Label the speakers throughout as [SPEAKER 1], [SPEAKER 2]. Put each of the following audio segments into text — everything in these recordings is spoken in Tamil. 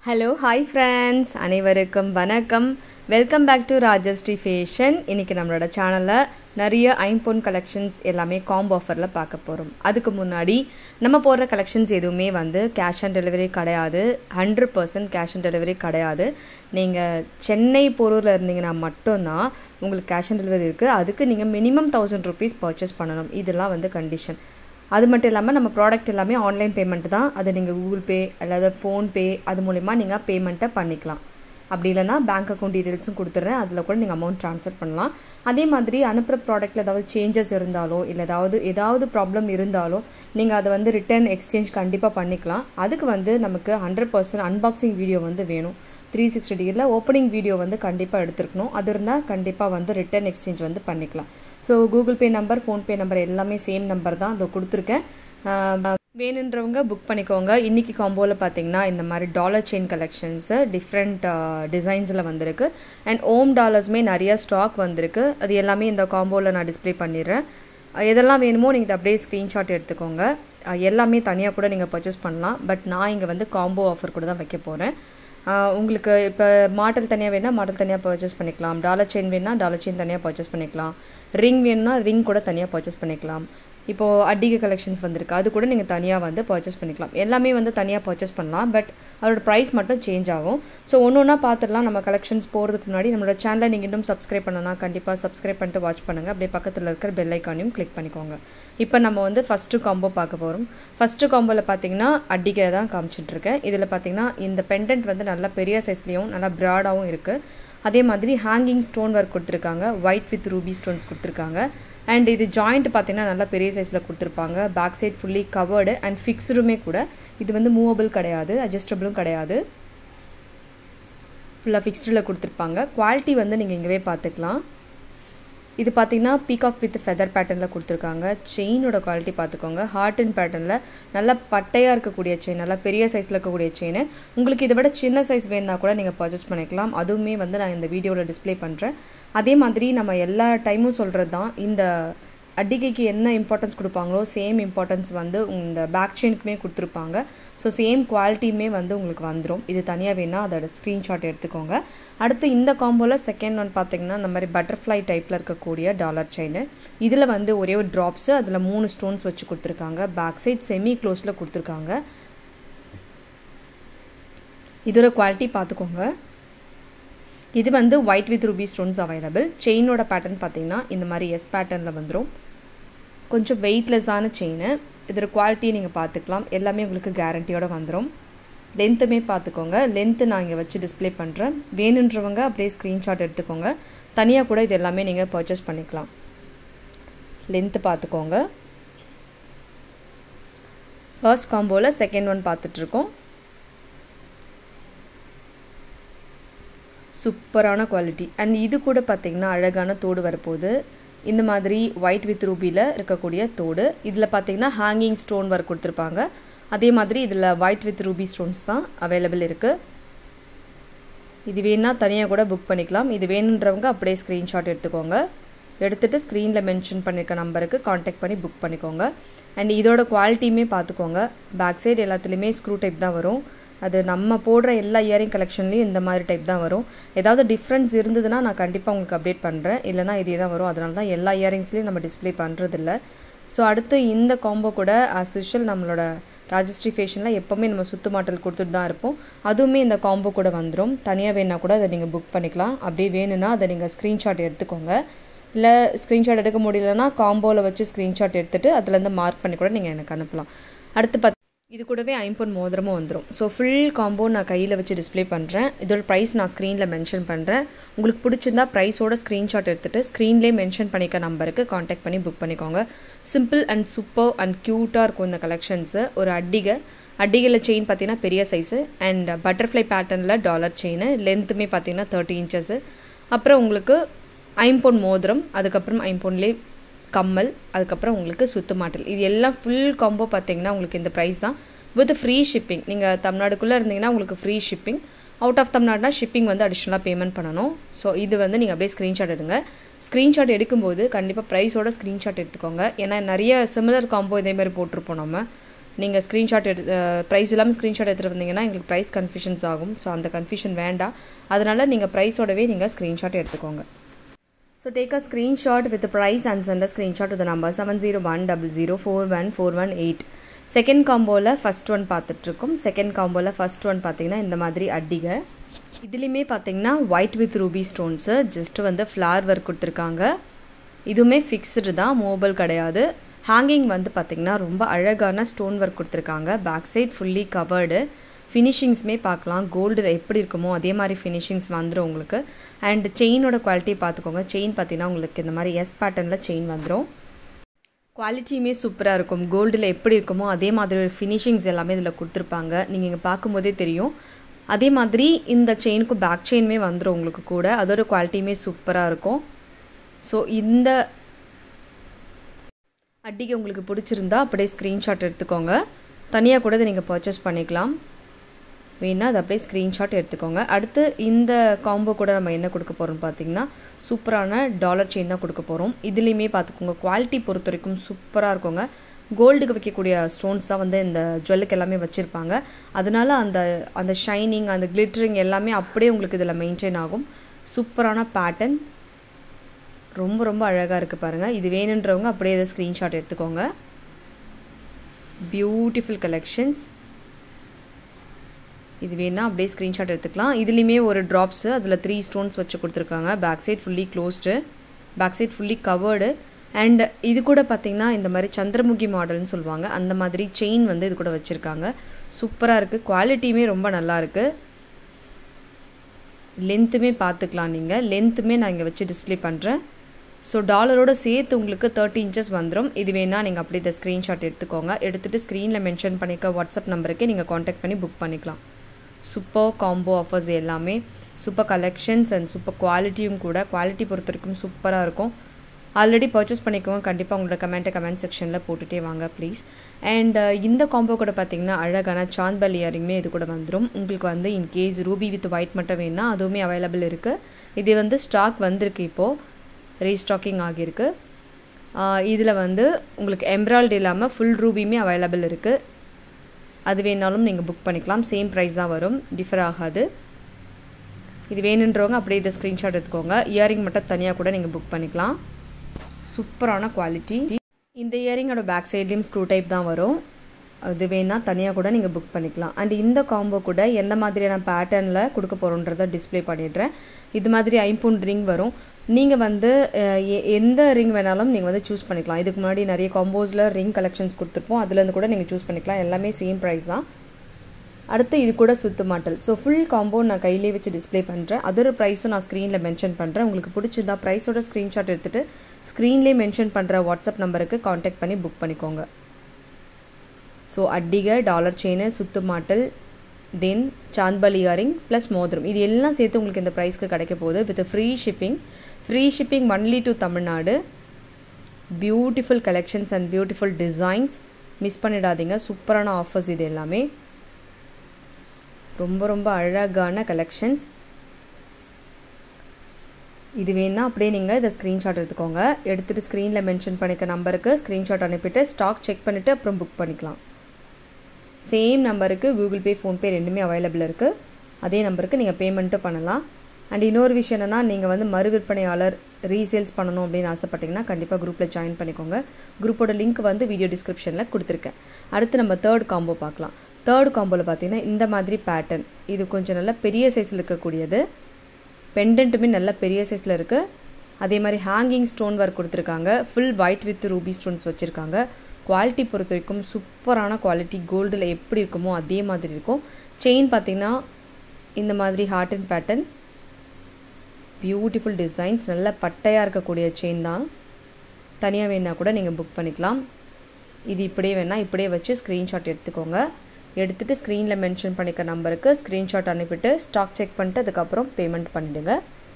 [SPEAKER 1] ஹலோ ஹாய் ஃப்ரெண்ட்ஸ் அனைவருக்கும் வணக்கம் welcome back to Rajashree fashion இன்னைக்கு நம்மளோட சேனலில் நிறைய ஐம்பொன் கலெக்ஷன்ஸ் எல்லாமே காம்போ ஆஃபரில் பார்க்க போகிறோம் அதுக்கு முன்னாடி நம்ம போடுற கலெக்ஷன்ஸ் எதுவுமே வந்து கேஷ் ஆன் டெலிவரி கிடையாது hundred percent cash on delivery கிடையாது நீங்கள் சென்னை போரூரில் இருந்தீங்கன்னா மட்டும்தான் உங்களுக்கு கேஷ் ஆன் டெலிவரி இருக்குது அதுக்கு நீங்கள் மினிமம் தௌசண்ட் ருபீஸ் பர்ச்சேஸ் பண்ணணும் இதெல்லாம் வந்து கண்டிஷன் அது மட்டும் இல்லாமல் நம்ம ப்ராடக்ட் எல்லாமே ஆன்லைன் பேமெண்ட் தான் அது நீங்கள் கூகுள் பே அல்லது ஃபோன்பே அது மூலிமா நீங்கள் பேமெண்ட்டை பண்ணிக்கலாம் அப்படி இல்லைனா பேங்க் அக்கௌண்ட் டீட்டெயில்ஸும் கொடுத்துட்றேன் அதில் கூட நீங்கள் அமௌண்ட் ட்ரான்ஸ்ஃபர் பண்ணலாம் அதே மாதிரி அனுப்புகிற ப்ராடக்ட்டில் ஏதாவது சேஞ்சஸ் இருந்தாலோ இல்லை ஏதாவது ஏதாவது ப்ராப்ளம் இருந்தாலோ நீங்கள் அதை வந்து ரிட்டர்ன் எக்ஸ்சேஞ்ச் கண்டிப்பாக பண்ணிக்கலாம் அதுக்கு வந்து நமக்கு ஹண்ட்ரட் பர்சன்ட் அன்பாக்சிங் வீடியோ வந்து வேணும் த்ரீ சிக்ஸ்டி டிகிரியில் ஓப்பனிங் வீடியோ வந்து கண்டிப்பாக எடுத்துருக்கணும் அது இருந்தால் கண்டிப்பாக வந்து ரிட்டர்ன் எக்ஸ்சேஞ்ச் வந்து பண்ணிக்கலாம் so Google Pay number PhonePe number எல்லாமே சேம் நம்பர் தான் அதை கொடுத்துருக்கேன் வேணுன்றவங்க புக் பண்ணிக்கோங்க இன்றைக்கி காம்போவில் பார்த்தீங்கன்னா இந்த மாதிரி டாலர் செயின் கலெக்ஷன்ஸு டிஃப்ரெண்ட் டிசைன்ஸில் வந்திருக்கு அண்ட் ஓம் டாலர்ஸுமே நிறைய ஸ்டாக் வந்திருக்கு அது எல்லாமே இந்த காம்போவில் நான் டிஸ்பிளே பண்ணிடுறேன் எதெல்லாம் வேணுமோ நீங்கள் அப்படியே ஸ்க்ரீன்ஷாட் எடுத்துக்கோங்க எல்லாமே தனியாக கூட நீங்கள் பர்ச்சேஸ் பண்ணலாம் பட் நான் இங்கே வந்து காம்போ ஆஃபர் கூட தான் வைக்க போகிறேன் உங்களுக்கு இப்போ மாடல் தனியாக வேணால் மாடல் தனியாக பர்ச்சேஸ் பண்ணிக்கலாம் டாலர் செயின் வேணால் டாலர் செயின் தனியாக பர்ச்சேஸ் பண்ணிக்கலாம் ரிங் வேணும்னா ரிங் கூட தனியாக பர்ச்சேஸ் பண்ணிக்கலாம் இப்போது அடிகை கலெக்ஷன்ஸ் வந்திருக்கு அது கூட நீங்கள் தனியாக வந்து பர்ச்சேஸ் பண்ணிக்கலாம் எல்லாமே வந்து தனியாக பர்ச்சேஸ் பண்ணலாம் பட் அதோட ப்ரைஸ் மட்டும் சேஞ்ச் ஆகும் ஸோ ஒன்று ஒன்றா பார்த்துடலாம் நம்ம கலெக்ஷன்ஸ் போகிறதுக்கு முன்னாடி நம்மளோட சேனலை நீங்கள் இன்னும் சப்ஸ்கிரைப் பண்ணலாம் கண்டிப்பாக சப்ஸ்கிரைப் பண்ணிட்டு வாட்ச் பண்ணுங்கள் அப்படியே பக்கத்தில் இருக்கிற பெல் ஐக்கானையும் கிளிக் பண்ணிக்கோங்க இப்போ நம்ம வந்து ஃபஸ்ட்டு காம்போ பார்க்க போகிறோம் ஃபஸ்ட்டு காம்போவில் பார்த்தீங்கன்னா அடிகை தான் காமிச்சிட்ருக்கேன் இதில் பார்த்தீங்கன்னா இந்த பெண்டன்ட் வந்து நல்லா பெரிய சைஸ்லேயும் நல்லா ப்ராடாகவும் இருக்குது அதே மாதிரி ஹேங்கிங் ஸ்டோன் ஒர்க் கொடுத்துருக்காங்க ஒயிட் வித் ரூபி ஸ்டோன்ஸ் கொடுத்துருக்காங்க அண்ட் இது ஜாயிண்ட் பார்த்தீங்கன்னா நல்லா பெரிய சைஸில் கொடுத்துருப்பாங்க back side fully covered and ஃபிக்ஸ்டுமே கூட இது வந்து மூவபிள் கிடையாது அட்ஜஸ்டபிளும் கிடையாது ஃபுல்லாக ஃபிக்ஸ்டில் கொடுத்துருப்பாங்க குவாலிட்டி வந்து நீங்கள் இங்கேவே பார்த்துக்கலாம் இது பார்த்தீங்கன்னா பீகாக் வித் ஃபெதர் பேட்டர்னில் கொடுத்துருக்காங்க செயினோட குவாலிட்டி பார்த்துக்கோங்க ஹார்ட் அண்ட் பேட்டர்னில் நல்லா பட்டையாக இருக்கக்கூடிய செயின் நல்லா பெரிய சைஸில் இருக்கக்கூடிய செயின் உங்களுக்கு இதை விட சின்ன சைஸ் வேணுன்னா கூட நீங்கள் பர்ச்சேஸ் பண்ணிக்கலாம் அதுவுமே வந்து நான் இந்த வீடியோவில் டிஸ்பிளே பண்ணுறேன் அதே மாதிரி நம்ம எல்லா டைமும் சொல்கிறது தான் இந்த அடிகைக்கு என்ன இம்பார்ட்டன்ஸ் கொடுப்பாங்களோ சேம் இம்பார்ட்டன்ஸ் வந்து இந்த பேக் செயினுக்குமே கொடுத்துருப்பாங்க ஸோ சேம் குவாலிட்டியுமே வந்து உங்களுக்கு வந்துடும் இது தனியாக வேணால் அதோட ஸ்க்ரீன்ஷாட் எடுத்துக்கோங்க அடுத்து இந்த காம்போவில் செகண்ட் ஒன் பார்த்தீங்கன்னா இந்த மாதிரி பட்டர்ஃப்ளை டைப்பில் இருக்கக்கூடிய டாலர் செயின் இதில் வந்து ஒரே ஒரு ட்ராப்ஸு அதில் மூணு ஸ்டோன்ஸ் வச்சு கொடுத்துருக்காங்க பேக் சைட் செமி க்ளோஸில் கொடுத்துருக்காங்க இதோட குவாலிட்டி பார்த்துக்கோங்க இது வந்து white with ruby stones available செயினோட பேட்டர்ன் பார்த்தீங்கன்னா இந்த மாதிரி எஸ் பேட்டர்னில் வந்துடும் கொஞ்சம் வெயிட்லெஸ்ஸான செயின் இதோட குவாலிட்டி நீங்கள் பார்த்துக்கலாம் எல்லாமே உங்களுக்கு கேரண்டியோட வந்துடும் லென்த்துமே பார்த்துக்கோங்க லென்த்து நான் இங்கே வச்சு டிஸ்பிளே பண்ணுறேன் வேணுன்றவங்க அப்படியே ஸ்க்ரீன்ஷாட் எடுத்துக்கோங்க தனியாக கூட இது எல்லாமே நீங்கள் பர்ச்சேஸ் பண்ணிக்கலாம் லென்த்து பார்த்துக்கோங்க ஃபர்ஸ்ட் காம்போவில் செகண்ட் ஒன் பார்த்துட்ருக்கோம் சூப்பரான குவாலிட்டி அண்ட் இது கூட பார்த்திங்கன்னா அழகான தோடு வரப்போகுது இந்த மாதிரி ஒயிட் வித் ரூபியில் இருக்கக்கூடிய தோடு இதில் பார்த்தீங்கன்னா ஹேங்கிங் ஸ்டோன் ஒர்க் கொடுத்துருப்பாங்க அதே மாதிரி இதில் ஒயிட் வித் ரூபி ஸ்டோன்ஸ் தான் அவைலபிள் இருக்குது இது வேணால் தனியாக கூட புக் பண்ணிக்கலாம் இது வேணுன்றவங்க அப்படியே ஸ்க்ரீன்ஷாட் எடுத்துக்கோங்க எடுத்துகிட்டு ஸ்க்ரீனில் மென்ஷன் பண்ணியிருக்க நம்பருக்கு காண்டாக்ட் பண்ணி புக் பண்ணிக்கோங்க அண்ட் இதோட குவாலிட்டியுமே பார்த்துக்கோங்க பேக் சைடு எல்லாத்துலேயுமே ஸ்க்ரூ டைப் தான் வரும் அது நம்ம போடுற எல்லா இயரிங் கலெக்ஷன்லேயும் இந்த மாதிரி டைப் தான் வரும் ஏதாவது டிஃப்ரென்ஸ் இருந்ததுன்னா நான் கண்டிப்பாக உங்களுக்கு அப்டேட் பண்ணுறேன் இல்லைனா இதே தான் வரும் அதனால தான் எல்லா இயரிங்ஸ்லேயும் நம்ம டிஸ்பிளே பண்ணுறதில்ல ஸோ அடுத்து இந்த காம்போ கூட ஆஸ் யூஷுவல் நம்மளோட ராஜஸ்ட்ரி ஃபேஷனில் எப்போவுமே நம்ம சுத்து மாட்டல் கொடுத்துட்டு தான் இருப்போம் அதுவுமே இந்த காம்போ கூட வந்துடும் தனியாக வேணால் கூட அதை நீங்கள் புக் பண்ணிக்கலாம் அப்படியே வேணும்னா அதை நீங்கள் ஸ்க்ரீன்ஷாட் எடுத்துக்கோங்க இல்லை ஸ்க்ரீன்ஷாட் எடுக்க முடியலன்னா காம்போவில் வச்சு ஸ்க்ரீன்ஷாட் எடுத்துகிட்டு அதுலேருந்து மார்க் பண்ணி கூட நீங்கள் எனக்கு அனுப்பலாம் அடுத்து பத் இது கூடவே ஐம்பொன் மோதிரமும் வந்துடும் ஸோ ஃபுல் காம்போ நான் கையில் வச்சு டிஸ்பிளே பண்ணுறேன் இதோட ப்ரைஸ் நான் ஸ்க்ரீனில் மென்ஷன் பண்ணுறேன் உங்களுக்கு பிடிச்சிருந்தா ப்ரைஸோட ஸ்க்ரீன்ஷாட் எடுத்துகிட்டு ஸ்க்ரீன்லேயே மென்ஷன் பண்ணிக்க நம்பருக்கு காண்டாக்ட் பண்ணி புக் பண்ணிக்கோங்க சிம்பிள் அண்ட் சூப்பர் அண்ட் க்யூட்டாக இருக்கும் இந்த கலெக்ஷன்ஸு ஒரு அட்டிகை அட்டிகையில் செயின் பார்த்தீங்கன்னா பெரிய சைஸு அண்ட் பட்டர்ஃப்ளை பேட்டர்னில் டாலர் செயின் லென்த்துமே பார்த்தீங்கன்னா தேர்ட்டி இன்ச்சஸ்ஸு அப்புறம் உங்களுக்கு ஐம்பொன் மோதிரம் அதுக்கப்புறம் ஐம்பொன்லேயே கம்மல் அதுக்கப்புறம் உங்களுக்கு சுத்து மாட்டல் இது எல்லாம் ஃபுல் காம்போ பார்த்தீங்கன்னா உங்களுக்கு இந்த ப்ரைஸ் தான் வித் ஃப்ரீ ஷிப்பிங் நீங்கள் தமிழ்நாடுக்குள்ளே இருந்தீங்கன்னா உங்களுக்கு ஃப்ரீ ஷிப்பிங் அவுட் ஆஃப் தமிழ்நாடுனா ஷிப்பிங் வந்து அடிஷ்னலாக பேமெண்ட் பண்ணணும் ஸோ இது வந்து நீங்கள் அப்படியே ஸ்க்ரீன்ஷாட் எடுங்க ஸ்க்ரீன்ஷாட் எடுக்கும்போது கண்டிப்பாக ப்ரைஸோட ஸ்க்ரீன்ஷாட் எடுத்துக்கோங்க ஏன்னா நிறைய சிமிலர் காம்போ இதேமாதிரி போட்டிருப்போம் நம்ம நீங்கள் ஸ்க்ரீன்ஷாட் எடு ப்ரைஸ் இல்லாமல் ஸ்க்ரீன்ஷாட் எடுத்துகிட்டு வந்தீங்கன்னா எங்களுக்கு ப்ரைஸ் கன்ஃபியூஷன்ஸ் ஆகும் ஸோ அந்த கன்ஃபியூஷன் வேண்டாம் அதனால் நீங்கள் ப்ரைஸோடவே நீங்கள் ஸ்க்ரீன்ஷாட் எடுத்துக்கோங்க so take a screenshot with price and send screenshot with number seven zero one double zero four one four one eight second காம்போவில் ஃபஸ்ட் ஒன் பார்த்துட்ருக்கோம் செகண்ட் காம்போவில் ஃபஸ்ட் ஒன் பார்த்தீங்கன்னா இந்த மாதிரி அடிகை இதுலேயுமே பார்த்தீங்கன்னா white with ruby stones just வந்து ஃப்ளார் ஒர்க் கொடுத்துருக்காங்க இதுவுமே ஃபிக்ஸ்டு தான் மோபைல் கிடையாது ஹேங்கிங் வந்து பார்த்திங்கன்னா ரொம்ப அழகான ஸ்டோன் ஒர்க் கொடுத்துருக்காங்க பேக் சைட் ஃபுல்லி கவர்டு ஃபினிஷிங்ஸுமே பார்க்கலாம் கோல்டு எப்படி இருக்குமோ அதே மாதிரி ஃபினிஷிங்ஸ் வந்துடும் உங்களுக்கு அண்ட் செயினோட குவாலிட்டி பார்த்துக்கோங்க செயின் பார்த்தீங்கன்னா உங்களுக்கு இந்த மாதிரி எஸ் பேட்டர்னில் செயின் வந்துடும் குவாலிட்டியுமே சூப்பராக இருக்கும் கோல்டில் எப்படி இருக்குமோ அதே மாதிரி ஒரு ஃபினிஷிங்ஸ் எல்லாமே இதில் கொடுத்துருப்பாங்க நீங்கள் இங்கே பார்க்கும்போதே தெரியும் அதே மாதிரி இந்த செயினுக்கும் பேக் செயினுமே வந்துடும் உங்களுக்கு கூட அதோட குவாலிட்டியுமே சூப்பராக இருக்கும் ஸோ இந்த அட்டிகை உங்களுக்கு பிடிச்சிருந்தா அப்படியே ஸ்க்ரீன்ஷாட் எடுத்துக்கோங்க தனியாக கூட இதை நீங்கள் பர்ச்சேஸ் பண்ணிக்கலாம் வேணால் அதை அப்படியே ஸ்க்ரீன்ஷாட் எடுத்துக்கோங்க அடுத்து இந்த காம்போ கூட நம்ம என்ன கொடுக்க போகிறோம்னு பார்த்தீங்கன்னா சூப்பரான டாலர் செயின் தான் கொடுக்க போகிறோம் இதுலேயுமே பார்த்துக்கோங்க குவாலிட்டி பொறுத்த வரைக்கும் சூப்பராக இருக்குங்க கோல்டுக்கு வைக்கக்கூடிய ஸ்டோன்ஸ் தான் வந்து இந்த ஜுவல்லுக்கு எல்லாமே வச்சுருப்பாங்க அதனால அந்த அந்த ஷைனிங் அந்த கிளிட்டரிங் எல்லாமே அப்படியே உங்களுக்கு இதில் மெயின்டைன் ஆகும் சூப்பரான பேட்டர்ன் ரொம்ப ரொம்ப அழகாக இருக்குது பாருங்கள் இது வேணுன்றவங்க அப்படியே இதை ஸ்க்ரீன்ஷாட் எடுத்துக்கோங்க பியூட்டிஃபுல் கலெக்ஷன்ஸ் இது வேணால் அப்படியே ஸ்க்ரீன்ஷாட் எடுத்துக்கலாம் இதுலேயுமே ஒரு ட்ராப்ஸு அதில் த்ரீ ஸ்டோன்ஸ் வச்சு கொடுத்துருக்காங்க back side fully closed back side fully covered and இது கூட பார்த்திங்கன்னா இந்த மாதிரி சந்திரமுகி மாடல்னு சொல்லுவாங்க அந்த மாதிரி செயின் வந்து இது கூட வச்சுருக்காங்க சூப்பராக இருக்குது குவாலிட்டியுமே ரொம்ப நல்லா இருக்குது லென்த்துமே பார்த்துக்கலாம் நீங்கள் லென்த்துமே நான் இங்கே வச்சு டிஸ்பிளே பண்ணுறேன் ஸோ டாலரோட சேர்த்து உங்களுக்கு தேர்ட்டி இன்ச்சஸ் வந்துடும் இது வேணால் நீங்கள் அப்படி இதை ஸ்க்ரீன்ஷாட் எடுத்துக்கோங்க எடுத்துகிட்டு ஸ்க்ரீனில் மென்ஷன் பண்ணிக்க வாட்ஸ்அப் நம்பருக்கே நீங்கள் காண்டாக்ட் பண்ணி புக் பண்ணிக்கலாம் சூப்பர் காம்போ ஆஃபர்ஸ் எல்லாமே சூப்பர் கலெக்ஷன்ஸ் அண்ட் சூப்பர் குவாலிட்டியும் கூட குவாலிட்டி பொறுத்த வரைக்கும் சூப்பராக இருக்கும் ஆல்ரெடி பர்ச்சேஸ் பண்ணிக்கோங்க கண்டிப்பாக உங்களோட கமெண்ட்டை கமெண்ட் செக்ஷனில் போட்டுகிட்டே வாங்க ப்ளீஸ் அண்ட் இந்த காம்போ கூட பார்த்தீங்கன்னா அழகான சாந்த்பல் இயரிங்குமே இது கூட வந்துடும் உங்களுக்கு வந்து இன்கேஸ் ரூபி வித் ஒயிட் மட்டும் வேணுன்னா அதுவுமே அவைலபிள் இருக்குது இது வந்து ஸ்டாக் வந்திருக்கு இப்போது ரீஸ்டாக்கிங் ஆகியிருக்கு இதில் வந்து உங்களுக்கு எம்ப்ராய்டு இல்லாமல் ஃபுல் ரூபியுமே அவைலபிள் இருக்குது அது வேணாலும் நீங்கள் புக் பண்ணிக்கலாம் சேம் ப்ரைஸ் தான் வரும் டிஃபர் ஆகாது இது வேணுன்றவங்க அப்படியே இதை ஸ்க்ரீன்ஷாட் எடுத்துக்கோங்க இயரிங் மட்டும் தனியாக கூட நீங்கள் புக் பண்ணிக்கலாம் சூப்பரான குவாலிட்டி இந்த இயரிங்கோட பேக் சைட்லேயும் ஸ்க்ரூ டைப் தான் வரும் அது வேணால் தனியாக கூட நீங்கள் புக் பண்ணிக்கலாம் அண்ட் இந்த காம்போ கூட எந்த மாதிரியான பேட்டர்னில் கொடுக்க போகிறோன்றதை டிஸ்பிளே பண்ணிடுறேன் இது மாதிரி ஐம்பூன் ரிங் வரும் நீங்கள் வந்து எந்த ரிங் வேணாலும் நீங்கள் வந்து சூஸ் பண்ணிக்கலாம் இதுக்கு முன்னாடி நிறைய காம்போஸில் ரிங் கலெக்ஷன்ஸ் கொடுத்துருப்போம் அதுலேருந்து கூட நீங்கள் சூஸ் பண்ணிக்கலாம் எல்லாமே சேம் ப்ரைஸ் தான் அடுத்து இது கூட சுத்து மாட்டல் ஸோ ஃபுல் காம்போ நான் கையிலே வச்சு டிஸ்பிளே பண்ணுறேன் அதோட ப்ரைஸும் நான் ஸ்க்ரீனில் மென்ஷன் பண்ணுறேன் உங்களுக்கு பிடிச்சிருந்தா ப்ரைஸோட ஸ்க்ரீன்ஷாட் எடுத்துகிட்டு ஸ்க்ரீன்லேயே மென்ஷன் பண்ணுற வாட்ஸ்அப் நம்பருக்கு காண்டாக்ட் பண்ணி புக் பண்ணிக்கோங்க ஸோ அட்டிகை டாலர் செயின் சுத்து மாட்டல் தென் சாந்த்பல் இயரிங் ப்ளஸ் மோதிரம் இது எல்லாம் சேர்த்து உங்களுக்கு இந்த ப்ரைஸ்க்கு கிடைக்க போகுது with free shipping free shipping only to Tamil Nadu beautiful collections and beautiful designs miss பண்ணிடாதீங்க சூப்பரான ஆஃபர்ஸ் இது எல்லாமே ரொம்ப ரொம்ப அழகான கலெக்ஷன்ஸ் இது வேணால் அப்படியே நீங்கள் இதை ஸ்க்ரீன்ஷாட் எடுத்துக்கோங்க எடுத்துகிட்டு ஸ்க்ரீனில் மென்ஷன் பண்ணிக்க நம்பருக்கு ஸ்க்ரீன்ஷாட் அனுப்பிட்டு ஸ்டாக் செக் பண்ணிவிட்டு அப்புறம் புக் பண்ணிக்கலாம் சேம் நம்பருக்கு கூகுள் பே ஃபோன்பே ரெண்டுமே அவைலபிள் இருக்குது அதே நம்பருக்கு நீங்கள் பேமெண்ட்டும் பண்ணலாம் அண்ட் இன்னொரு விஷயம் என்னென்னா நீங்கள் வந்து மறு விற்பனையாளர் ரீசேல்ஸ் பண்ணணும் அப்படின்னு ஆசைப்பட்டீங்கன்னா கண்டிப்பாக குரூப்பில் ஜாயின் பண்ணிக்கோங்க குரூப்போட லிங்க் வந்து வீடியோ டிஸ்கிரிப்ஷனில் கொடுத்துருக்கேன் அடுத்து நம்ம தேர்ட் காம்போ பார்க்கலாம் தேர்ட் காம்போவில் பார்த்தீங்கன்னா இந்த மாதிரி பேட்டர்ன் இது கொஞ்சம் நல்லா பெரிய சைஸில் இருக்கக்கூடியது பெண்டன்ட்டுமே நல்ல பெரிய சைஸில் இருக்குது அதே மாதிரி ஹேங்கிங் ஸ்டோன் ஒர்க் கொடுத்துருக்காங்க full white with ruby stones வச்சுருக்காங்க குவாலிட்டி பொறுத்த வரைக்கும் சூப்பரான குவாலிட்டி கோல்டில் எப்படி இருக்குமோ அதே மாதிரி இருக்கும் செயின் பார்த்திங்கன்னா இந்த மாதிரி heart and pattern beautiful designs நல்ல பட்டையாக இருக்கக்கூடிய செயின் தான் தனியாக வேணால் கூட நீங்கள் புக் பண்ணிக்கலாம் இது இப்படியே வேணால் இப்படியே வச்சு ஸ்க்ரீன்ஷாட் எடுத்துக்கோங்க எடுத்துகிட்டு ஸ்க்ரீனில் மென்ஷன் பண்ணிக்க நம்பருக்கு ஸ்க்ரீன்ஷாட் அனுப்பிட்டு ஸ்டாக் செக் பண்ணிட்டு அதுக்கப்புறம் பேமெண்ட் பண்ணிவிடுங்க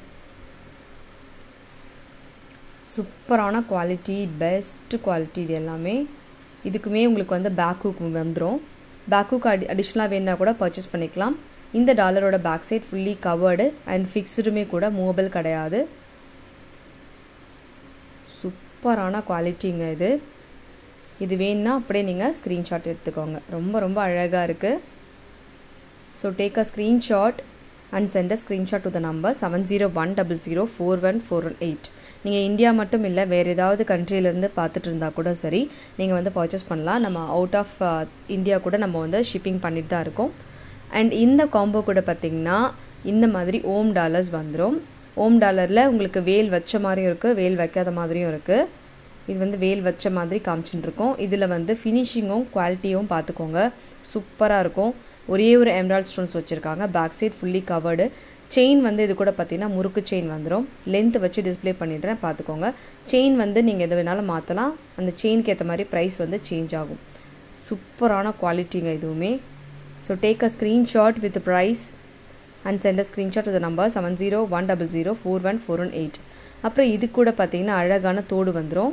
[SPEAKER 1] சூப்பரான குவாலிட்டி பெஸ்ட் குவாலிட்டி இது எல்லாமே இதுக்குமே உங்களுக்கு வந்து பேக் ஹூக் வந்துடும் பேக் ஹூக் அடி அடிஷ்னலாக வேணா கூட பர்ச்சேஸ் பண்ணிக்கலாம் இந்த டாலரோட back side fully covered and ஃபிக்ஸ்டுமே கூட மூவபிள் கிடையாது சூப்பரான குவாலிட்டிங்க இது இது வேணுன்னா அப்படியே நீங்கள் ஸ்க்ரீன்ஷாட் எடுத்துக்கோங்க ரொம்ப ரொம்ப அழகாக இருக்குது so take a screenshot and send a screenshot to the number seven zero one double zero four one four one eight நீங்கள் இந்தியா மட்டும் இல்லை வேறு ஏதாவது கண்ட்ரியிலேருந்து பார்த்துட்டு இருந்தால் கூட சரி நீங்கள் வந்து பர்ச்சேஸ் பண்ணலாம் நம்ம அவுட் ஆஃப் இந்தியா கூட நம்ம வந்து ஷிப்பிங் பண்ணிட்டு தான் இருக்கோம் அண்ட் இந்த காம்போ கூட பார்த்திங்கன்னா இந்த மாதிரி ஓம் டாலர்ஸ் வந்துடும் ஓம் டாலரில் உங்களுக்கு வேல் வச்ச மாதிரியும் இருக்குது வேல் வைக்காத மாதிரியும் இருக்குது இது வந்து வேல் வச்ச மாதிரி காமிச்சுட்டு இருக்கோம் இதில் வந்து ஃபினிஷிங்கும் குவாலிட்டியும் பார்த்துக்கோங்க சூப்பராக இருக்கும் ஒரே ஒரு எம்ராய்ட் ஸ்டோன்ஸ் வச்சுருக்காங்க back side fully covered chain வந்து இது கூட பார்த்தீங்கன்னா முறுக்கு செயின் வந்துடும் லென்த் வச்சு டிஸ்பிளே பண்ணிடுறேன் பார்த்துக்கோங்க செயின் வந்து நீங்கள் எது வேணாலும் மாற்றலாம் அந்த செயினுக்கு ஏற்ற மாதிரி ப்ரைஸ் வந்து சேஞ்ச் ஆகும் சூப்பரான குவாலிட்டிங்க இதுவுமே so take a screenshot with price and send a screenshot with number seven zero one double zero four one four one eight அப்புறம் இது கூட பார்த்தீங்கன்னா அழகான தோடு வந்துடும்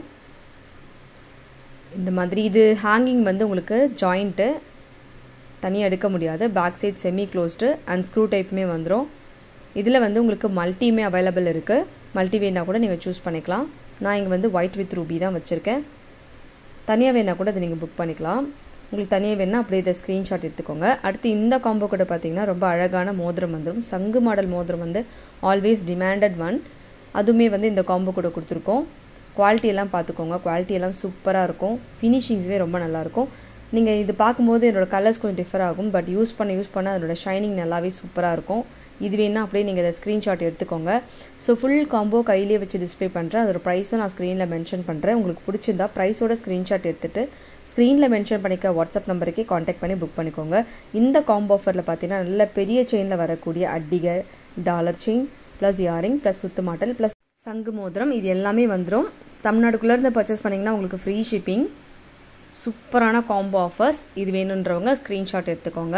[SPEAKER 1] இந்த மாதிரி இது ஹேங்கிங் வந்து உங்களுக்கு ஜாயிண்ட்டு தனியாக எடுக்க முடியாது back side semi closed and screw டைப்புமே வந்துடும் இதில் வந்து உங்களுக்கு மல்டியுமே அவைலபிள் இருக்குது மல்டி வேணா கூட நீங்கள் சூஸ் பண்ணிக்கலாம் நான் இங்கே வந்து ஒயிட் வித் ரூபி தான் வச்சுருக்கேன் தனியாக வேணா கூட இதை நீங்கள் புக் பண்ணிக்கலாம் உங்களுக்கு தனியாக வேணால் அப்படியே இதை ஸ்க்ரீன்ஷாட் எடுத்துக்கோங்க அடுத்து இந்த காம்போ கூட பார்த்தீங்கன்னா ரொம்ப அழகான மோதிரம் வந்துடும் சங்கு மாடல் மோதிரம் வந்து ஆல்வேஸ் டிமாண்டட் ஒன் அதுவுமே வந்து இந்த காம்போ கூட கொடுத்துருக்கோம் குவாலிட்டி எல்லாம் பார்த்துக்கோங்க குவாலிட்டி எல்லாம் சூப்பராக இருக்கும் ஃபினிஷிங்ஸுமே ரொம்ப நல்லாயிருக்கும் நீங்கள் இது பார்க்கும்போது என்னோடய கலர்ஸ் கொஞ்சம் டிஃபர் ஆகும் பட் யூஸ் பண்ண யூஸ் பண்ண அதோட ஷைனிங் நல்லாவே சூப்பராக இருக்கும் இது வேணால் அப்படியே நீங்கள் இதை ஸ்க்ரீன்ஷாட் எடுத்துக்கோங்க ஸோ ஃபுல் காம்போ கையிலே வச்சு டிஸ்பிளே பண்ணுறேன் அதோட ப்ரைஸும் நான் ஸ்க்ரீனில் மென்ஷன் பண்ணுறேன் உங்களுக்கு பிடிச்சிருந்தா ப்ரைஸோட ஸ்க்ரீன்ஷாட் எடுத்துகிட்டு ஸ்க்ரீனில் மென்ஷன் பண்ணிக்க வாட்ஸ்அப் நம்பருக்கே காண்டாக்ட் பண்ணி புக் பண்ணிக்கோங்க இந்த காம்போ ஆஃபரில் பார்த்தீங்கன்னா நல்ல பெரிய செயினில் வரக்கூடிய அட்டிகை dollar chain plus earring plus சுத்து மாட்டல் ப்ளஸ் சங்கு மோதிரம் இது எல்லாமே வந்துடும் தமிழ்நாடுக்குள்ளேருந்து பர்ச்சேஸ் பண்ணிங்கன்னா உங்களுக்கு free shipping super combo offers இது வேணுன்றவங்க ஸ்க்ரீன்ஷாட் எடுத்துக்கோங்க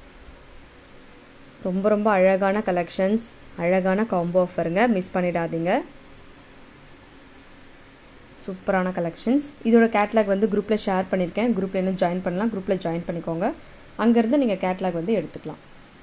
[SPEAKER 1] ரொம்ப ரொம்ப அழகான கலெக்ஷன்ஸ் அழகான காம்போ ஆஃபருங்க மிஸ் பண்ணிடாதீங்க சூப்பரான கலெக்ஷன்ஸ் இதோட கேட்லாக் வந்து குரூப்பில் ஷேர் பண்ணியிருக்கேன் குரூப்பில் இன்னும் ஜாயின் பண்ணலாம் குரூப்பில் ஜாயின் பண்ணிக்கோங்க அங்கேருந்து நீங்கள் கேட்லாக் வந்து எடுத்துக்கலாம்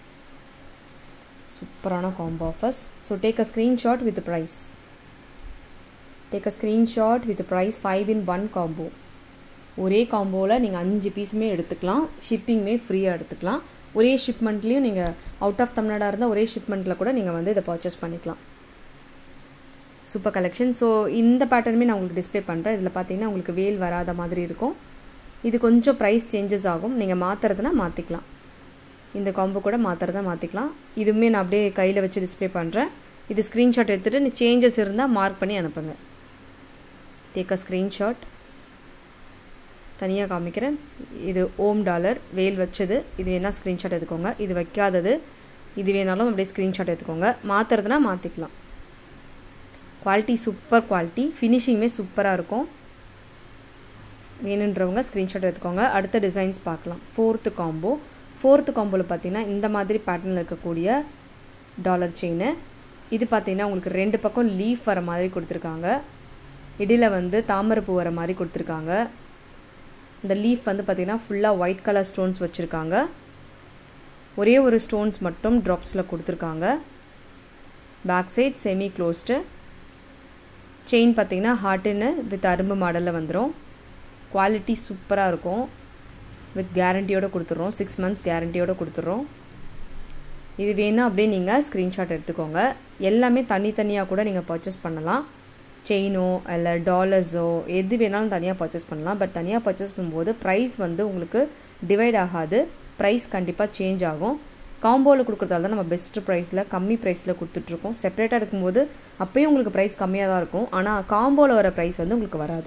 [SPEAKER 1] super combo offers so take a screenshot with price take a screenshot with price five in one combo ஒரே காம்போவில் நீங்கள் அஞ்சு பீஸுமே எடுத்துக்கலாம் ஷிப்பிங்குமே ஃப்ரீயாக எடுத்துக்கலாம் ஒரே ஷிப்மெண்ட்லேயும் நீங்கள் அவுட் ஆஃப் தமிழ்நாடாக இருந்தால் ஒரே ஷிப்மெண்ட்டில் கூட நீங்கள் வந்து இதை பர்ச்சேஸ் பண்ணிக்கலாம் சூப்பர் கலெக்ஷன் ஸோ இந்த பேட்டர்னுமே நான் உங்களுக்கு டிஸ்பிளே பண்ணுறேன் இதில் பார்த்தீங்கன்னா உங்களுக்கு வேல் வராத மாதிரி இருக்கும் இது கொஞ்சம் ப்ரைஸ் சேஞ்சஸ் ஆகும் நீங்கள் மாற்றுறதுனா மாற்றிக்கலாம் இந்த காம்போ கூட மாற்றுறதா மாற்றிக்கலாம் இதுவுமே நான் அப்படியே கையில் வச்சு டிஸ்பிளே பண்ணுறேன் இது ஸ்க்ரீன்ஷாட் எடுத்துகிட்டு சேஞ்சஸ் இருந்தால் மார்க் பண்ணி அனுப்புங்க டேக் அ ஸ்க்ரீன்ஷாட் தனியாக காமிக்கிறேன் இது ஓம் டாலர் வேல் வச்சது இது வேணால் ஸ்க்ரீன்ஷாட் எடுத்துக்கோங்க இது வைக்காதது இது வேணாலும் அப்படியே ஸ்க்ரீன்ஷாட் எடுத்துக்கோங்க மாற்றுறதுனா மாற்றிக்கலாம் குவாலிட்டி சூப்பர் குவாலிட்டி ஃபினிஷிங்குமே சூப்பராக இருக்கும் வேணுன்றவங்க ஸ்க்ரீன்ஷாட் எடுத்துக்கோங்க அடுத்த டிசைன்ஸ் பார்க்கலாம் ஃபோர்த்து காம்போ ஃபோர்த்து காம்போவில் பார்த்தீங்கன்னா இந்த மாதிரி பேட்டர்னில் இருக்கக்கூடிய டாலர் செயின் இது பார்த்தீங்கன்னா உங்களுக்கு ரெண்டு பக்கம் லீஃப் வர மாதிரி கொடுத்துருக்காங்க இடையில வந்து தாமரைப்பூ வர மாதிரி கொடுத்துருக்காங்க இந்த லீஃப் வந்து பார்த்திங்கன்னா ஃபுல்லாக ஒயிட் கலர் ஸ்டோன்ஸ் வச்சுருக்காங்க ஒரே ஒரு ஸ்டோன்ஸ் மட்டும் ட்ராப்ஸில் கொடுத்துருக்காங்க back side semi closed chain பார்த்திங்கன்னா ஹார்ட்டுன்னு வித் அரும்பு மாடலில் வந்துடும் குவாலிட்டி சூப்பராக இருக்கும் வித் கேரண்டியோடு கொடுத்துட்றோம் சிக்ஸ் மந்த்ஸ் கேரண்டியோடு கொடுத்துட்றோம் இது வேணால் அப்படியே நீங்கள் ஸ்க்ரீன்ஷாட் எடுத்துக்கோங்க எல்லாமே தனித்தனியாக கூட நீங்கள் பர்ச்சேஸ் பண்ணலாம் செயினோ இல்லை டாலர்ஸோ எது வேணாலும் தனியாக பர்ச்சேஸ் பண்ணலாம் பட் தனியாக பர்ச்சேஸ் பண்ணும்போது ப்ரைஸ் வந்து உங்களுக்கு டிவைட் ஆகாது ப்ரைஸ் கண்டிப்பாக சேஞ்ச் ஆகும் காம்போவில் கொடுக்குறதால தான் நம்ம பெஸ்ட்டு ப்ரைஸில் கம்மி ப்ரைஸில் கொடுத்துட்ருக்கோம் செப்பரேட்டாக இருக்கும்போது அப்போயும் உங்களுக்கு ப்ரைஸ் கம்மியாக தான் இருக்கும் ஆனால் காம்போவில் வர ப்ரைஸ் வந்து உங்களுக்கு வராது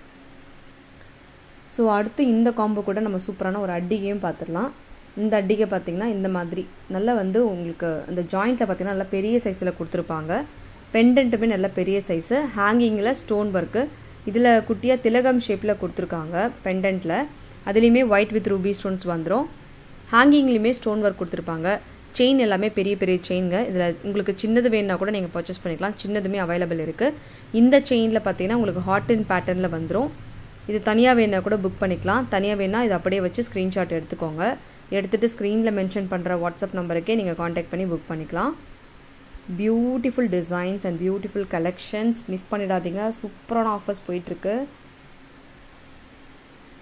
[SPEAKER 1] ஸோ அடுத்து இந்த காம்போ கூட நம்ம சூப்பரான ஒரு அட்டிகையும் பார்த்துடலாம் இந்த அட்டிகை பார்த்திங்கன்னா இந்த மாதிரி நல்லா வந்து உங்களுக்கு அந்த ஜாயிண்ட்டில் பார்த்திங்கன்னா நல்லா பெரிய சைஸில் கொடுத்துருப்பாங்க பெண்டன்ட்டுமே நல்ல பெரிய சைஸு ஹேங்கிங்கில் ஸ்டோன் ஒர்க்கு இதில் குட்டியாக திலகம் ஷேப்பில் கொடுத்துருக்காங்க பெண்டன்ட்டில் அதுலேயுமே ஒயிட் வித் ரூபி ஸ்டோன்ஸ் வந்துடும் ஹேங்கிங்லேயுமே ஸ்டோன் ஒர்க் கொடுத்துருப்பாங்க செயின் எல்லாமே பெரிய பெரிய செயின்ங்க இதில் உங்களுக்கு சின்னது வேணுன்னா கூட நீங்கள் பர்ச்சேஸ் பண்ணிக்கலாம் சின்னதுமே அவைலபிள் இருக்குது இந்த செயினில் பார்த்தீங்கன்னா உங்களுக்கு ஹாட் அண்ட் பேட்டர்னில் வந்துடும் இது தனியாக வேணா கூட புக் பண்ணிக்கலாம் தனியாக வேணால் இது அப்படியே வச்சு ஸ்க்ரீன்ஷாட் எடுத்துக்கோங்க எடுத்துகிட்டு ஸ்க்ரீனில் மென்ஷன் பண்ணுற வாட்ஸ்அப் நம்பருக்கே நீங்கள் காண்டாக்ட் பண்ணி புக் பண்ணிக்கலாம் beautiful designs and beautiful collections miss பண்ணிடாதீங்க சூப்பரான ஆஃபர்ஸ் போயிட்டுருக்கு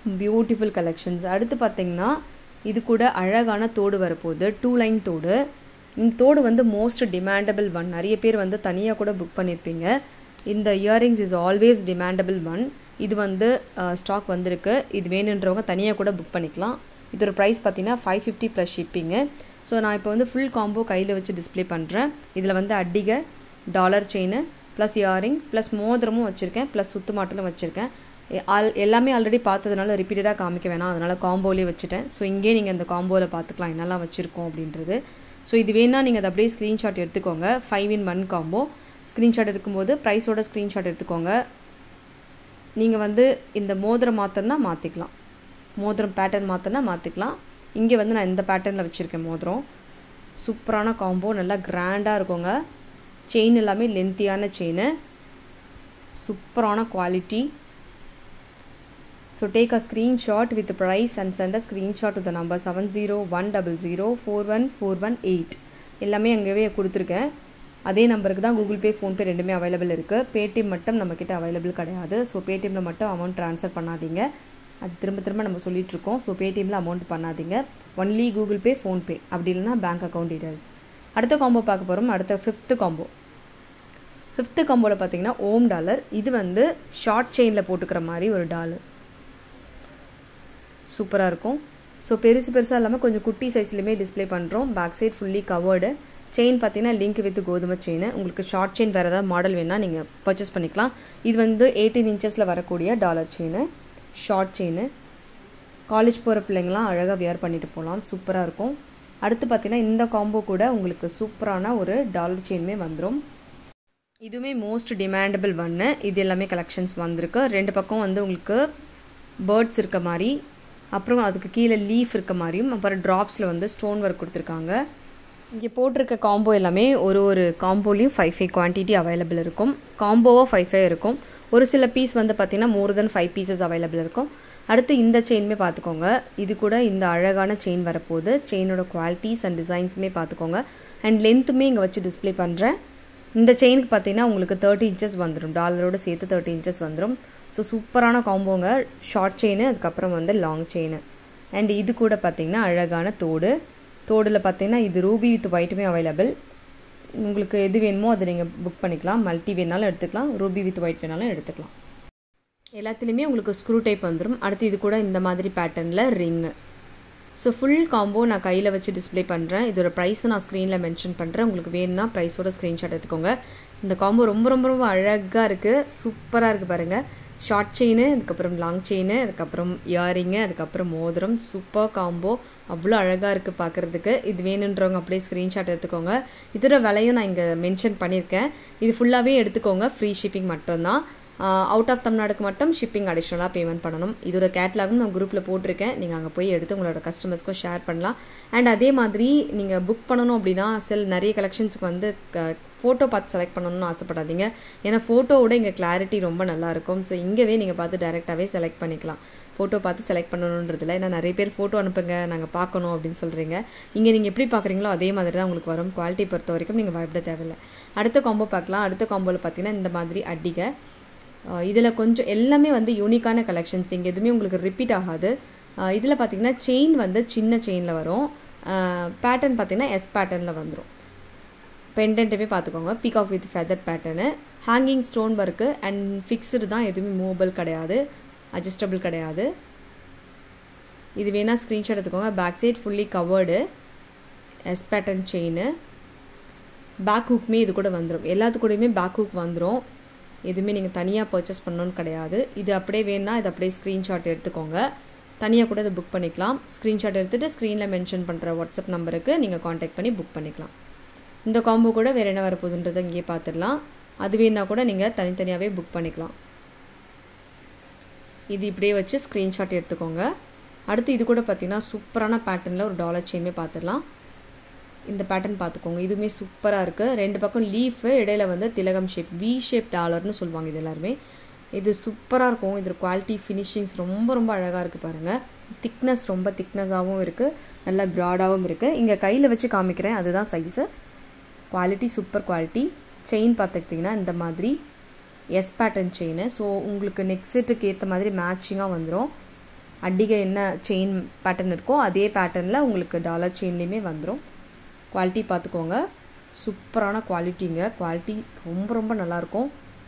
[SPEAKER 1] பியூட்டிஃபுல் கலெக்ஷன்ஸ் அடுத்து பார்த்தீங்கன்னா இது கூட அழகான தோடு வரப்போகுது டூ லைன் தோடு இந்த தோடு வந்து மோஸ்ட் டிமாண்டபிள் ஒன் நிறைய பேர் வந்து தனியாக கூட புக் பண்ணியிருப்பீங்க இந்த earrings is always demandable one இது வந்து ஸ்டாக் வந்திருக்கு இது வேணுன்றவங்க தனியாக கூட புக் பண்ணிக்கலாம் இதோட ப்ரைஸ் பார்த்தீங்கன்னா five fifty plus shipping so நான் இப்போ வந்து ஃபுல் காம்போ கையில் வச்சு டிஸ்பிளே பண்ணுறேன் இதில் வந்து அடிகை dollar chain plus earring plus மோதிரமும் வச்சுருக்கேன் ப்ளஸ் சுத்து மாட்டலும் வச்சுருக்கேன் ஆல் எல்லாமே ஆல்ரெடி பார்த்ததுனால ரிப்பீட்டடாக காமிக்க வேணாம் அதனால் காம்போலேயே வச்சுட்டேன் ஸோ இங்கே நீங்கள் இந்த காம்போவில் பார்த்துக்கலாம் என்னெல்லாம் வச்சுருக்கோம் அப்படின்றது ஸோ இது வேணால் நீங்கள் அதை அப்படியே ஸ்க்ரீன்ஷாட் எடுத்துக்கோங்க five in one combo screenshot எடுக்கும்போது ப்ரைஸோட ஸ்க்ரீன்ஷாட் எடுத்துக்கோங்க நீங்கள் வந்து இந்த மோதிரம் மாற்றனா மாற்றிக்கலாம் மோதிரம் பேட்டர்ன் மாற்றினா மாற்றிக்கலாம் இங்கே வந்து நான் இந்த பேட்டர்னில் வச்சுருக்கேன் மோதிரம் சூப்பரான காம்போ நல்லா கிராண்டாக இருக்குங்க செயின் எல்லாமே லென்த்தியான chain super quality so take a screenshot with price and send a screenshot with number seven zero one double zero four one four one eight எல்லாமே அங்கேயே கொடுத்துருக்கேன் அதே நம்பருக்கு தான் கூகுள் பே ஃபோன்பே ரெண்டுமே அவைலபிள் இருக்குது பேடிஎம் மட்டும் நம்மக்கிட்ட அவைலபிள் கிடையாது ஸோ பேடிஎம்மில் மட்டும் அமௌண்ட் ட்ரான்ஸ்ஃபர் பண்ணாதீங்க அது திரும்ப திரும்ப நம்ம சொல்லிகிட்ருக்கோம் ஸோ பேடிஎம்மில் அமௌண்ட் பண்ணாதீங்க ஒன்லி கூகுள் பே ஃபோன்பே அப்படி இல்லைனா பேங்க் அக்கௌண்ட் டீட்டெயில்ஸ் அடுத்த காம்போ பார்க்க போகிறோம் அடுத்த ஃபிஃப்த்து காம்போ ஃபிஃப்த்து காம்போவில் பார்த்தீங்கன்னா ஓம் டாலர் இது வந்து ஷார்ட் செயினில் போட்டுக்கிற மாதிரி ஒரு டாலர் சூப்பராக இருக்கும் ஸோ பெருசு பெருசாக இல்லாமல் கொஞ்சம் குட்டி சைஸ்லையுமே டிஸ்பிளே பண்ணுறோம் back side fully covered chain பார்த்தீங்கன்னா லிங்க் வித் கோதுமை செயின் உங்களுக்கு ஷார்ட் செயின் வேறு ஏதாவது மாடல் வேணால் நீங்கள் பர்ச்சேஸ் பண்ணிக்கலாம் இது வந்து எயிட்டீன் இன்ச்சஸில் வரக்கூடிய dollar chain short chain college போகிற பிள்ளைங்களாம் அழகாக வியர் பண்ணிட்டு போகலாம் சூப்பராக இருக்கும் அடுத்து பார்த்தீங்கன்னா இந்த காம்போ கூட உங்களுக்கு சூப்பரான ஒரு டாலர் செயினுமே வந்துடும் இதுவுமே மோஸ்ட் டிமாண்டபிள் ஒன்று இது எல்லாமே கலெக்ஷன்ஸ் வந்திருக்கு ரெண்டு பக்கம் வந்து உங்களுக்கு பேர்ட்ஸ் இருக்க மாதிரி அப்புறம் அதுக்கு கீழே லீஃப் இருக்க மாதிரியும் அப்புறம் ட்ராப்ஸில் வந்து ஸ்டோன் ஒர்க் கொடுத்துருக்காங்க இங்கே போட்டிருக்க காம்போ எல்லாமே ஒரு ஒரு காம்போலையும் ஃபைவ் ஃபைவ் குவான்டிட்டி அவைலபிள் இருக்கும் காம்போவாக ஃபைவ் ஃபைவ் இருக்கும் ஒரு சில பீஸ் வந்து பார்த்திங்கன்னா more than five pieces available இருக்கும் அடுத்து இந்த செயினுமே பார்த்துக்கோங்க இது கூட இந்த அழகான செயின் வரப்போகுது செயினோட குவாலிட்டிஸ் அண்ட் டிசைன்ஸுமே பார்த்துக்கோங்க அண்ட் லென்த்துமே இங்கே வச்சு டிஸ்பிளே பண்ணுறேன் இந்த செயினுக்கு பார்த்தீங்கன்னா உங்களுக்கு தேர்ட்டி இன்ச்சஸ் வந்துடும் டாலரோட சேர்த்து தேர்ட்டி இன்ச்சஸ் வந்துடும் ஸோ சூப்பரான காம்போங்க ஷார்ட் செயின் அதுக்கப்புறம் வந்து லாங் செயின் அண்ட் இது கூட பார்த்தீங்கன்னா அழகான தோடு தோடில் பார்த்தீங்கன்னா இது ரூபி வித் ஒயிட்டுமே அவைலபிள் உங்களுக்கு எது வேணுமோ அதை நீங்கள் புக் பண்ணிக்கலாம் மல்டி வேணாலும் எடுத்துக்கலாம் ரூபி வித் ஒயிட் வேணாலும் எடுத்துக்கலாம் எல்லாத்துலேயுமே உங்களுக்கு ஸ்க்ரூ டைப் வந்துடும் அடுத்து இது கூட இந்த மாதிரி பேட்டர்னில் ரிங்கு ஸோ ஃபுல் காம்போ நான் கையில் வச்சு டிஸ்பிளே பண்ணுறேன் இதோட ப்ரைஸை நான் ஸ்க்ரீனில் மென்ஷன் பண்ணுறேன் உங்களுக்கு வேணும்னா ப்ரைஸோட ஸ்க்ரீன்ஷாட் எடுத்துக்கோங்க இந்த காம்போ ரொம்ப ரொம்ப ரொம்ப அழகாக இருக்குது சூப்பராக இருக்குது பாருங்கள் ஷார்ட் செயின் அதுக்கப்புறம் லாங் செயின் அதுக்கப்புறம் இயரிங்கு அதுக்கப்புறம் மோதிரம் சூப்பர் காம்போ அவ்வளோ அழகாக இருக்குது பார்க்குறதுக்கு இது வேணுன்றவங்க அப்படியே ஸ்க்ரீன்ஷாட் எடுத்துக்கோங்க இதோட விலையும் நான் இங்கே மென்ஷன் பண்ணியிருக்கேன் இது ஃபுல்லாகவே எடுத்துக்கோங்க ஃப்ரீ ஷிப்பிங் மட்டும்தான் அவுட் ஆஃப் தமிழ்நாடுக்கு மட்டும் ஷிப்பிங் அடிஷ்னலாக பேமெண்ட் பண்ணணும் இதோட கேட்லாகும் நான் குரூப்பில் போட்டிருக்கேன் நீங்கள் அங்கே போய் எடுத்து உங்களோட கஸ்டமர்ஸ்க்கும் ஷேர் பண்ணலாம் அண்ட் அதே மாதிரி நீங்கள் புக் பண்ணணும் அப்படின்னா செல் நிறைய கலெக்ஷன்ஸுக்கு வந்து ஃபோட்டோ பார்த்து செலக்ட் பண்ணணும்னு ஆசைப்படாதீங்க ஏன்னா ஃபோட்டோவோட இங்கே கிளாரிட்டி ரொம்ப நல்லாயிருக்கும் ஸோ இங்கேவே நீங்கள் பார்த்து டேரெக்டாகவே செலக்ட் பண்ணிக்கலாம் ஃபோட்டோ பார்த்து செலக்ட் பண்ணணுன்றதில்ல ஏன்னா நிறைய பேர் ஃபோட்டோ அனுப்புங்க நாங்கள் பார்க்கணும் அப்படின்னு சொல்கிறீங்க இங்கே நீங்கள் எப்படி பார்க்குறீங்களோ அதே மாதிரி தான் உங்களுக்கு வரும் குவாலிட்டி பொறுத்த வரைக்கும் நீங்கள் பயப்பட தேவையில்லை அடுத்த காம்போ பார்க்கலாம் அடுத்த காம்போவில் பார்த்தீங்கன்னா இந்த மாதிரி அடிகை இதில் கொஞ்சம் எல்லாமே வந்து யூனிக்கான கலெக்ஷன்ஸ் இங்கே எதுவுமே உங்களுக்கு ரிப்பீட் ஆகாது இதில் பார்த்தீங்கன்னா செயின் வந்து சின்ன செயினில் வரும் பேட்டர்ன் பார்த்தீங்கன்னா எஸ் பேட்டர்னில் வந்துடும் பெண்டன்ட்டுமே பார்த்துக்கோங்க peacock with feather pattern hanging stone work and fixed தான் எதுவுமே மூவபிள் கிடையாது அட்ஜஸ்டபிள் கிடையாது இது வேணால் ஸ்க்ரீன்ஷாட் எடுத்துக்கோங்க back side fully covered S pattern chain back ஹூக்குமே இது கூட வந்துடும் எல்லாத்து கூடயுமே பேக் ஹூக் வந்துடும் எதுவுமே நீங்கள் தனியாக பர்ச்சேஸ் பண்ணணும்னு கிடையாது இது அப்படியே வேணால் இது அப்படியே ஸ்க்ரீன்ஷாட் எடுத்துக்கோங்க தனியாக கூட இதை புக் பண்ணிக்கலாம் ஸ்க்ரீன்ஷாட் எடுத்துகிட்டு ஸ்க்ரீனில் மென்ஷன் பண்ணுற வாட்ஸ்அப் நம்பருக்கு நீங்கள் காண்டாக்ட் பண்ணி புக் பண்ணிக்கலாம் இந்த காம்போ கூட வேறு என்ன வரப்போகுதுன்றதை இங்கேயே பார்த்துடலாம் அது வேணால் கூட நீங்கள் தனித்தனியாகவே புக் பண்ணிக்கலாம் இது இப்படியே வச்சு ஸ்க்ரீன்ஷாட் எடுத்துக்கோங்க அடுத்து இது கூட பார்த்திங்கன்னா சூப்பரான பேட்டர்னில் ஒரு டாலர் செயின்மே பார்த்துடலாம் இந்த பேட்டர்ன் பார்த்துக்கோங்க இதுவுமே சூப்பராக இருக்குது ரெண்டு பக்கம் லீஃபு இடையில வந்து திலகம் ஷேப் வி ஷேப் டாலர்னு சொல்லுவாங்க இது எல்லாருமே இது சூப்பராக இருக்கும் இதோட குவாலிட்டி ஃபினிஷிங்ஸ் ரொம்ப ரொம்ப அழகாக இருக்குது பாருங்கள் திக்னஸ் ரொம்ப திக்னஸாகவும் இருக்குது நல்லா ப்ராடாகவும் இருக்குது இங்கே கையில் வச்சு காமிக்கிறேன் அதுதான் size quality super quality chain பார்த்துக்கிட்டிங்கன்னா இந்த மாதிரி எஸ் பேட்டர்ன் செயின் ஸோ உங்களுக்கு நெக் செட்டுக்கு ஏற்ற மாதிரி மேட்சிங்காக வந்துடும் அடிகை என்ன செயின் பேட்டர்ன் இருக்கோ அதே பேட்டர்னில் உங்களுக்கு டாலர் செயின்லேயுமே வந்துடும் குவாலிட்டி பார்த்துக்கோங்க சூப்பரான குவாலிட்டிங்க குவாலிட்டி ரொம்ப ரொம்ப நல்லாயிருக்கும்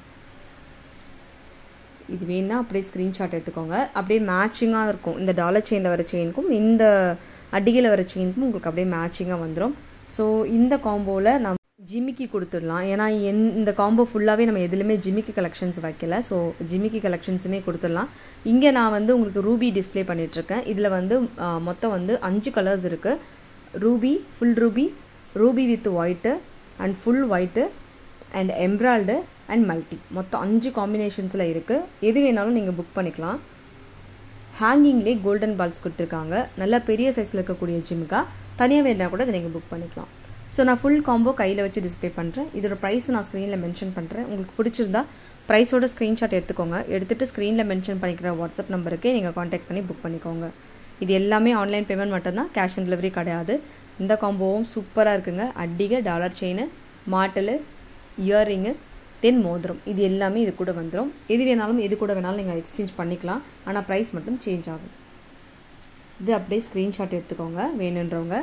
[SPEAKER 1] இது வேணால் அப்படியே ஸ்க்ரீன்ஷாட் எடுத்துக்கோங்க அப்படியே மேட்சிங்காக இருக்கும் இந்த டாலர் செயினில் வர செயினுக்கும் இந்த அடிகையில் வர செயினுக்கும் உங்களுக்கு அப்படியே மேட்சிங்காக வந்துடும் ஸோ இந்த காம்போவில் நம்ம ஜிமிக்கி கொடுத்துடலாம் ஏன்னா என் இந்த காம்போ ஃபுல்லாகவே நம்ம எதுலையுமே ஜிமிக்கி கலெக்ஷன்ஸ் வைக்கல ஸோ ஜிமிக்கி கலெக்ஷன்ஸுமே கொடுத்துடலாம் இங்கே நான் வந்து உங்களுக்கு ரூபி டிஸ்பிளே பண்ணிகிட்ருக்கேன் இதில் வந்து மொத்தம் வந்து அஞ்சு கலர்ஸ் இருக்குது ruby full ruby ruby with white and full white and emerald and multi மொத்தம் அஞ்சு காம்பினேஷன்ஸில் இருக்குது எது வேணாலும் நீங்கள் புக் பண்ணிக்கலாம் ஹேங்கிங்லேயே கோல்டன் பால்ஸ் கொடுத்துருக்காங்க நல்ல பெரிய சைஸில் இருக்கக்கூடிய ஜிம்முக்கா தனியாக வேணால் கூட அதை நீங்கள் புக் பண்ணிக்கலாம் ஸோ நான் ஃபுல் காம்போ கையில் வச்சு டிஸ்பிளே பண்ணுறேன் இதோட ப்ரைஸ் நான் ஸ்க்ரீனில் மென்ஷன் பண்ணுறேன் உங்களுக்கு பிடிச்சிருந்தா ப்ரைஸோட ஸ்க்ரீன்ஷாட் எடுத்துக்கோங்க எடுத்துகிட்டு ஸ்க்ரீனில் மென்ஷன் பண்ணிக்கிற வாட்ஸ்அப் நம்பருக்கே நீங்கள் காண்டாக்ட் பண்ணி புக் பண்ணிக்கோங்க இது எல்லாமே ஆன்லைன் பேமெண்ட் மட்டும்தான் கேஷ் ஆன் டெலிவரி கிடையாது இந்த காம்போவும் சூப்பராக இருக்குங்க அடிகை டாலர் செயின் மாட்டல் இயர்ரிங்கு தென் மோதிரம் இது எல்லாமே இது கூட வந்துடும் எது வேணாலும் எது கூட வேணாலும் நீங்கள் எக்ஸ்சேஞ்ச் பண்ணிக்கலாம் ஆனால் ப்ரைஸ் மட்டும் சேஞ்ச் ஆகும் இது அப்படியே ஸ்க்ரீன்ஷாட் எடுத்துக்கோங்க வேணுன்றவங்க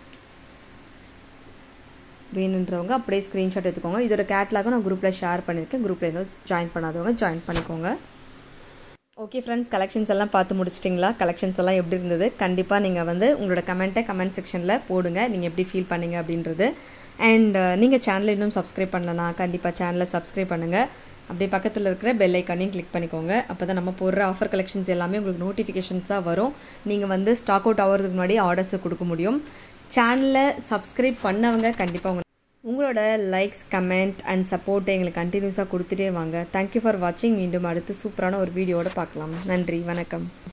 [SPEAKER 1] வேணுன்றவங்க அப்படியே ஸ்க்ரீன்ஷாட் எடுத்துக்கோங்க இதோட கேட்லாகும் நான் குரூப்பில் ஷேர் பண்ணியிருக்கேன் குரூப்பில் இன்னும் ஜாயின் பண்ணாதவங்க ஜாயின் பண்ணிக்கோங்க ஓகே ஃப்ரெண்ட்ஸ் கலெக்ஷன்ஸ் எல்லாம் பார்த்து முடிச்சிட்டிங்களா கலெக்ஷன்ஸ் எல்லாம் எப்படி இருந்தது கண்டிப்பாக நீங்கள் வந்து உங்களோட கமெண்ட்டை கமெண்ட் செக்ஷனில் போடுங்க நீங்கள் எப்படி ஃபீல் பண்ணீங்க அப்படின்றது அண்ட் நீங்கள் சேனலை இன்னும் சப்ஸ்கிரைப் பண்ணலனா கண்டிப்பாக சேனலை சப்ஸ்கிரைப் பண்ணுங்கள் அப்படியே பக்கத்தில் இருக்கிற பெல் ஐக்கானையும் கிளிக் பண்ணிக்கோங்க அப்போ தான் நம்ம போடுற ஆஃபர் கலெக்ஷன்ஸ் எல்லாமே உங்களுக்கு நோட்டிஃபிகேஷன்ஸாக வரும் நீங்கள் வந்து ஸ்டாக் அவுட் ஆகிறதுக்கு முன்னாடி ஆர்டர்ஸை கொடுக்க முடியும் சேனலை சப்ஸ்கிரைப் பண்ணவங்க கண்டிப்பாக உங்க உங்களோட லைக்ஸ் கமெண்ட் அண்ட் சப்போர்ட்டை எங்களுக்கு கண்டினியூஸாக கொடுத்துட்டே வாங்க தேங்க்யூ ஃபார் வாட்சிங் மீண்டும் அடுத்து சூப்பரான ஒரு வீடியோட பார்க்கலாம் நன்றி வணக்கம்